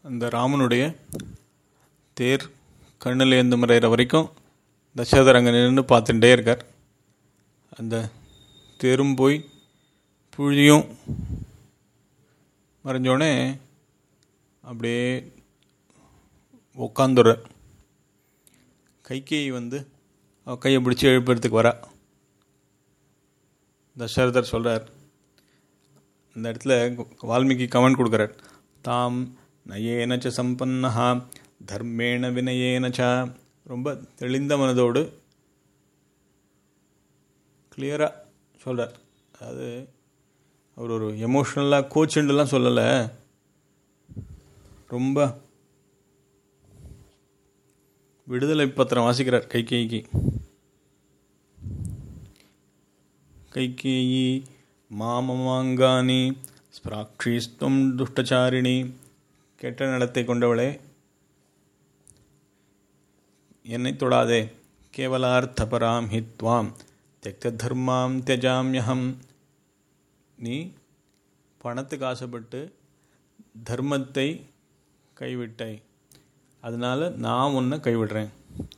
அந்த ராமனுடைய தேர் கண்ணில் ஏந்து மறைகிற வரைக்கும் தசரதர் அங்கே நின்று பார்த்துட்டே இருக்கார் அந்த தேரும் போய் புழுதியும் மறைஞ்சோடனே அப்படியே உக்காந்துற கைகேயி வந்து அவ கையை பிடிச்சி எழுப்புறதுக்கு வரா தசரதர் சொல்கிறார் இந்த இடத்துல வால்மீகி கமெண்ட் கொடுக்குறார் தாம் நயேனச்ச சம்பன்னஹா தர்மேண வினயேனச்ச ரொம்ப தெளிந்த மனதோடு கிளியராக சொல்கிறார் அதாவது அவர் ஒரு எமோஷ்னலாக கோச்சுண்டுலாம் சொல்லலை ரொம்ப விடுதலை பத்திரம் வாசிக்கிறார் கைகேயிக்கு கைகேயி மாமமாங்கானி ஸ்பிராக்ஷீஸ்துவம் துஷ்டச்சாரிணி கெட்ட நடத்தை கொண்டவளே என்னை தொடாதே கேவலார்த்தபராம் ஹித்வாம் தெக்த தர்மாம் தியஜாமியகம் நீ பணத்துக்கு ஆசைப்பட்டு தர்மத்தை கைவிட்டாய் அதனால் நான் உன்னை கைவிடுறேன்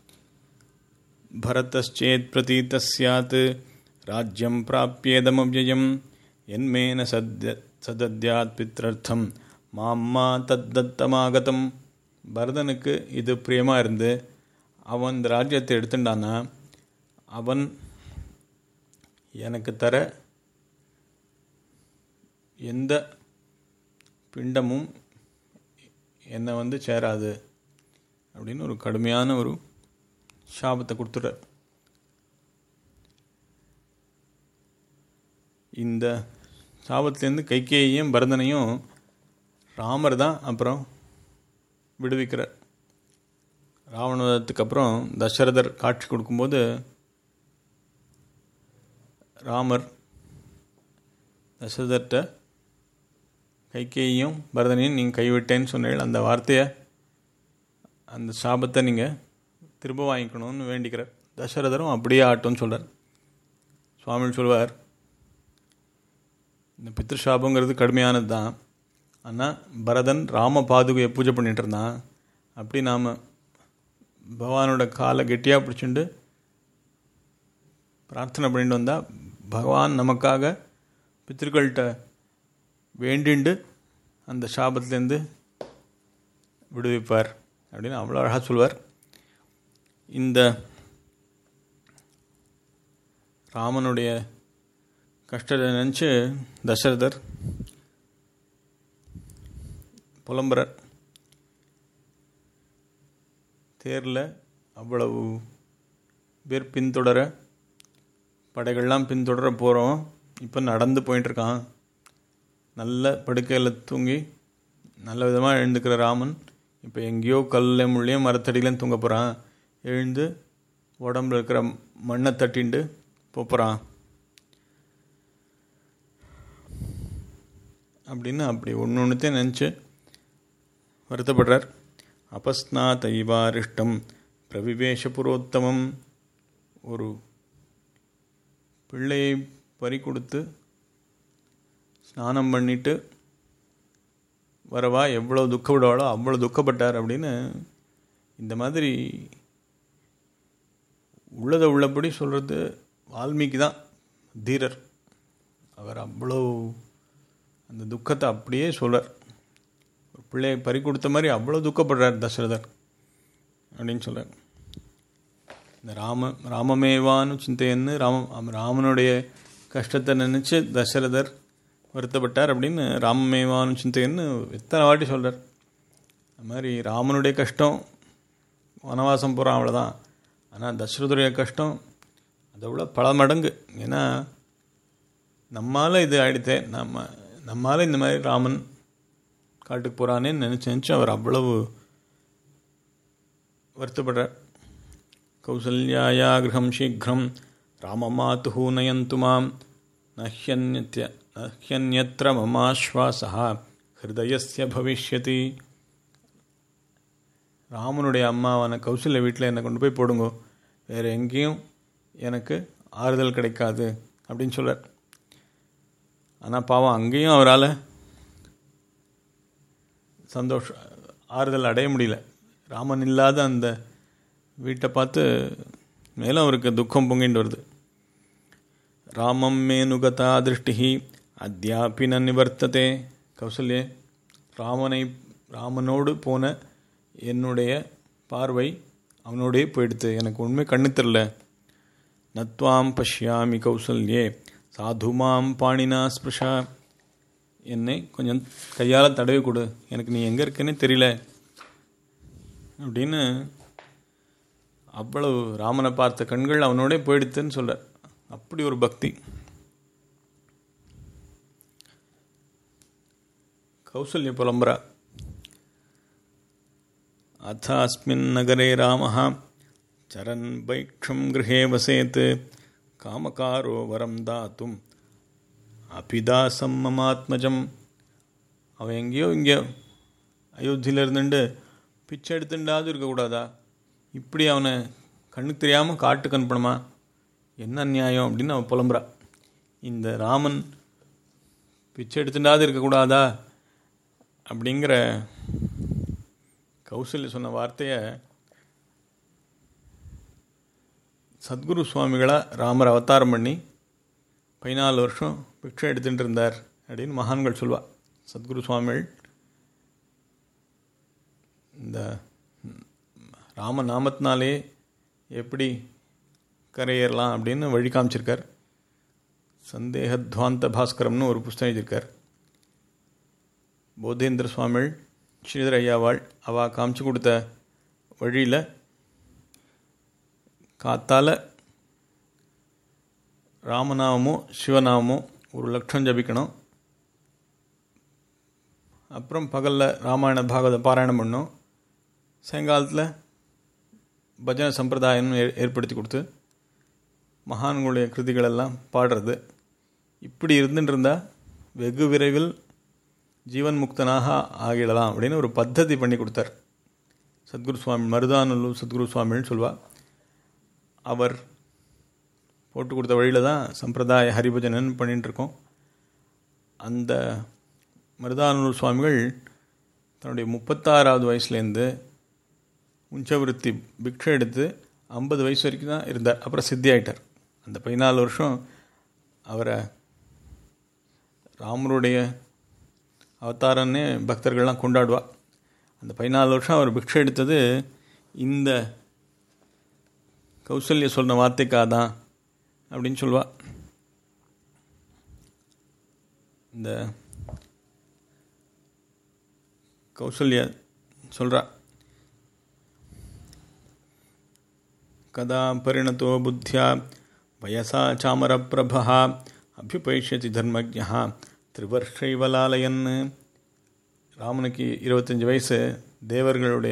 பரதச்சேத் பிரதீத்த சாத் ராஜ்யம் பிராப்பியேதமவ்யயம் என்மேன சத்ய சதத்யாத் பித்ரர்த்தம் மாம்மா தத்தமாகதம் பரதனுக்கு இது பிரியமாக இருந்து அவன் இந்த ராஜ்யத்தை எடுத்துட்டானா அவன் எனக்கு தர எந்த பிண்டமும் என்னை வந்து சேராது அப்படின்னு ஒரு கடுமையான ஒரு சாபத்தை கொடுத்துட்ற இந்த சாபத்துலேருந்து கைகேயையும் பரதனையும் ராமர் தான் அப்புறம் விடுவிக்கிறார் ராவணத்துக்கு அப்புறம் தசரதர் காட்சி கொடுக்கும்போது ராமர் தசரதர்கிட்ட கைகேயும் பரதனையும் நீங்கள் கைவிட்டேன்னு சொன்னீர்கள் அந்த வார்த்தையை அந்த சாபத்தை நீங்கள் திரும்ப வாங்கிக்கணும்னு வேண்டிக்கிறார் தசரதரும் அப்படியே ஆட்டோன்னு சொல்கிறார் சுவாமி சொல்வார் இந்த பித்ருஷாபங்கிறது கடுமையானது தான் ஆனால் பரதன் ராம பாதுகையை பூஜை பண்ணிகிட்டு இருந்தான் அப்படி நாம் பகவானோட காலை கெட்டியாக பிடிச்சிண்டு பிரார்த்தனை பண்ணிட்டு வந்தால் பகவான் நமக்காக பித்திருக்கள்கிட்ட வேண்டிண்டு அந்த சாபத்துலேருந்து விடுவிப்பார் அப்படின்னு அவ்வளோ அழகாக சொல்வார் இந்த ராமனுடைய கஷ்டத்தை நினச்சி தசரதர் புலம்புறார் தேரில் அவ்வளவு பேர் பின்தொடர படைகள்லாம் பின்தொடர போகிறோம் இப்போ நடந்து போயிட்டுருக்கான் நல்ல படுக்கையில் தூங்கி நல்ல விதமாக எழுந்துக்கிற ராமன் இப்போ எங்கேயோ கல்ல முள்ளையும் மரத்தடியிலையும் தூங்க போகிறான் எழுந்து உடம்புல இருக்கிற மண்ணை தட்டிண்டு போகிறான் அப்படின்னு அப்படி ஒன்று ஒன்றுத்தையும் நினச்சி வருத்தப்படுறார் அபஸ்னா தைவாரிஷ்டம் பிரவிவேஷ புரோத்தமம் ஒரு பிள்ளையை பறி கொடுத்து ஸ்நானம் பண்ணிட்டு வரவா எவ்வளோ துக்கப்படுவாளோ அவ்வளோ துக்கப்பட்டார் அப்படின்னு இந்த மாதிரி உள்ளதை உள்ளபடி சொல்கிறது வால்மீகி தான் தீரர் அவர் அவ்வளோ அந்த துக்கத்தை அப்படியே சொல்கிறார் ஒரு பிள்ளையை பறி கொடுத்த மாதிரி அவ்வளோ துக்கப்படுறார் தசரதர் அப்படின்னு சொல்கிறார் இந்த ராம ராமமேவான்னு சிந்தையன்னு ராம ராமனுடைய கஷ்டத்தை நினச்சி தசரதர் வருத்தப்பட்டார் அப்படின்னு ராமமேவானு சிந்தையன்னு எத்தனை வாட்டி சொல்கிறார் அது மாதிரி ராமனுடைய கஷ்டம் வனவாசம் போகிறான் அவ்வளோதான் ஆனால் தசரதுடைய கஷ்டம் அதை விட பல மடங்கு ஏன்னா நம்மால் இது ஆயிடுத்தே நம்ம நம்மால் இந்த மாதிரி ராமன் காட்டுக்கு போகிறானேன்னு நினச்சி நினச்சி அவர் அவ்வளவு வருத்தப்படுறார் கௌசல்யாயா கிரகம் சீக்கிரம் ராமமாத்து நயந்து மாம் நஹ்யன்யத்ய நஹ்யன்யத்திர மமாஸ்வாசா ஹிருதயஸ்ய பவிஷ்யதி ராமனுடைய அம்மாவான கௌசல்ய வீட்டில் என்னை கொண்டு போய் போடுங்கோ வேறு எங்கேயும் எனக்கு ஆறுதல் கிடைக்காது அப்படின்னு சொல்கிறார் ஆனால் பாவம் அங்கேயும் அவரால் சந்தோஷம் ஆறுதல் அடைய முடியல ராமன் இல்லாத அந்த வீட்டை பார்த்து மேலும் அவருக்கு துக்கம் பொங்கிட்டு வருது ராமம் மேனுகதா திருஷ்டி அத்தியாபி ந நிவர்த்ததே கௌசல்யே ராமனை ராமனோடு போன என்னுடைய பார்வை அவனோடே போயிடுத்து எனக்கு உண்மை கண்ணு தெரில நத்வாம் பஷ்யாமி கௌசல்யே சாதுமாம் பாணினா ஸ்பிருஷா என்னை கொஞ்சம் கையால் தடவி கொடு எனக்கு நீ எங்கே இருக்கேன்னே தெரியல அப்படின்னு அவ்வளவு ராமனை பார்த்த கண்கள் அவனோடே போயிடுத்துன்னு சொல்ற அப்படி ஒரு பக்தி கௌசல்ய புலம்பரா அத்த அஸ்மின் நகரே ராம சரன் பைக்ஷம் கிரகே வசேத் காமகாரோ வரம் தாத்தும் அபிதாசம் மமாத்மஜம் அவன் எங்கேயோ இங்கே அயோத்தியில் இருந்துட்டு பிச்சை எடுத்துட்டாவது இருக்கக்கூடாதா இப்படி அவனை கண்ணுக்கு தெரியாமல் காட்டுக்கு அனுப்பணுமா என்ன நியாயம் அப்படின்னு அவன் புலம்புறா இந்த ராமன் பிச்சை எடுத்துட்டாவது இருக்கக்கூடாதா அப்படிங்கிற கௌசல்ய சொன்ன வார்த்தையை சத்குரு சுவாமிகளாக ராமர் அவதாரம் பண்ணி பதினாலு வருஷம் பிக்ஷை எடுத்துட்டு இருந்தார் அப்படின்னு மகான்கள் சொல்வா சத்குரு சுவாமிகள் இந்த ராம நாமத்தினாலே எப்படி கரையேறலாம் அப்படின்னு வழி காமிச்சிருக்கார் சந்தேகத்வாந்த பாஸ்கரம்னு ஒரு புஸ்தகம் எழுதியிருக்கார் போதேந்திர சுவாமிகள் ஸ்ரீதர் ஐயாவாள் அவள் காமிச்சு கொடுத்த வழியில் காத்தால் ராமநாமமோ சிவநாமமோ ஒரு லட்சம் ஜபிக்கணும் அப்புறம் பகலில் ராமாயண பாகவத பாராயணம் பண்ணோம் சாயங்காலத்தில் பஜனை சம்பிரதாயம் ஏற்படுத்தி கொடுத்து மகான்களுடைய கிருதிகளெல்லாம் பாடுறது இப்படி இருந்துட்டு இருந்தால் வெகு விரைவில் ஜீவன் முக்தனாக ஆகிடலாம் அப்படின்னு ஒரு பத்ததி பண்ணி கொடுத்தார் சத்குரு சுவாமி மருதானல்லூர் சத்குரு சுவாமின்னு சொல்வார் அவர் போட்டு கொடுத்த வழியில் தான் சம்பிரதாய ஹரிபஜனன் பண்ணிட்டு இருக்கோம் அந்த மருதானூர் சுவாமிகள் தன்னுடைய முப்பத்தாறாவது வயசுலேருந்து உஞ்சவிருத்தி பிக்ஷை எடுத்து ஐம்பது வயசு வரைக்கும் தான் இருந்தார் அப்புறம் சித்தி ஆயிட்டார் அந்த பதினாலு வருஷம் அவரை ராமருடைய அவதாரன்னே பக்தர்கள்லாம் கொண்டாடுவா அந்த பதினாலு வருஷம் அவர் பிக்ஷை எடுத்தது இந்த கௌசல்ய சொன்ன வார்த்தைக்காக தான் அப்படின்னு சொல்லுவா இந்த கௌசல்ய சொல்கிறா கதா பரிணத்தோ புத்தியா வயசா சாமரப்பிரபா அபியுபைஷ்யதி தர்மஜா திரிவர்ஷைவலாலயன் ராமனுக்கு இருபத்தஞ்சி வயசு தேவர்களுடைய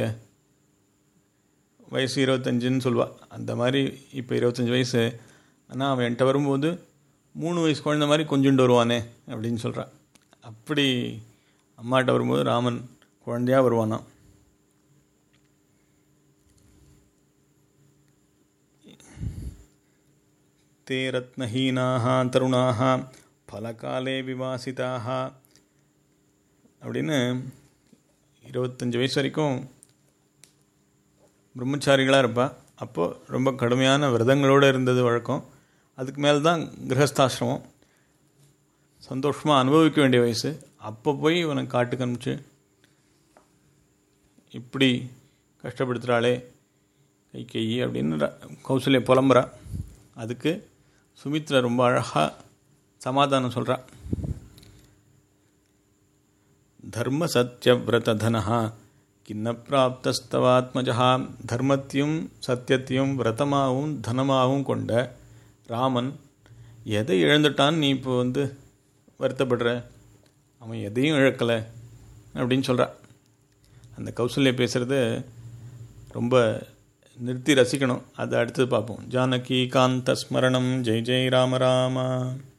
வயசு இருபத்தஞ்சுன்னு சொல்லுவாள் அந்த மாதிரி இப்போ இருபத்தஞ்சி வயசு ஆனால் அவன் என்கிட்ட வரும்போது மூணு வயசு குழந்த மாதிரி கொஞ்சோண்டு வருவானே அப்படின்னு சொல்கிறான் அப்படி அம்மாட்ட வரும்போது ராமன் குழந்தையாக வருவானாம் தே ரத்னஹீனாக தருணாக பலகாலே விவாசிதாக அப்படின்னு இருபத்தஞ்சி வயசு வரைக்கும் பிரம்மச்சாரிகளாக இருப்பா அப்போது ரொம்ப கடுமையான விரதங்களோடு இருந்தது வழக்கம் அதுக்கு மேலே தான் கிரகஸ்தாசிரமம் சந்தோஷமாக அனுபவிக்க வேண்டிய வயசு அப்போ போய் இவனை காட்டுக்கு அனுப்பிச்சு இப்படி கஷ்டப்படுத்துகிறாளே கை கை அப்படின்னு கௌசல்ய புலம்புறா அதுக்கு சுமித்ரா ரொம்ப அழகாக சமாதானம் சொல்கிறா தர்ம சத்தியவிரதனஹா கிண்ண பிராப்தஸ்தவாத்மஜா தர்மத்தையும் சத்தியத்தையும் விரதமாகவும் தனமாகவும் கொண்ட ராமன் எதை இழந்துட்டான்னு நீ இப்போ வந்து வருத்தப்படுற அவன் எதையும் இழக்கலை அப்படின்னு சொல்கிறா அந்த கௌசல்யா பேசுகிறது ரொம்ப நிறுத்தி ரசிக்கணும் அதை அடுத்தது பார்ப்போம் ஜானகி காந்த ஸ்மரணம் ஜெய் ஜெய் ராம ராமா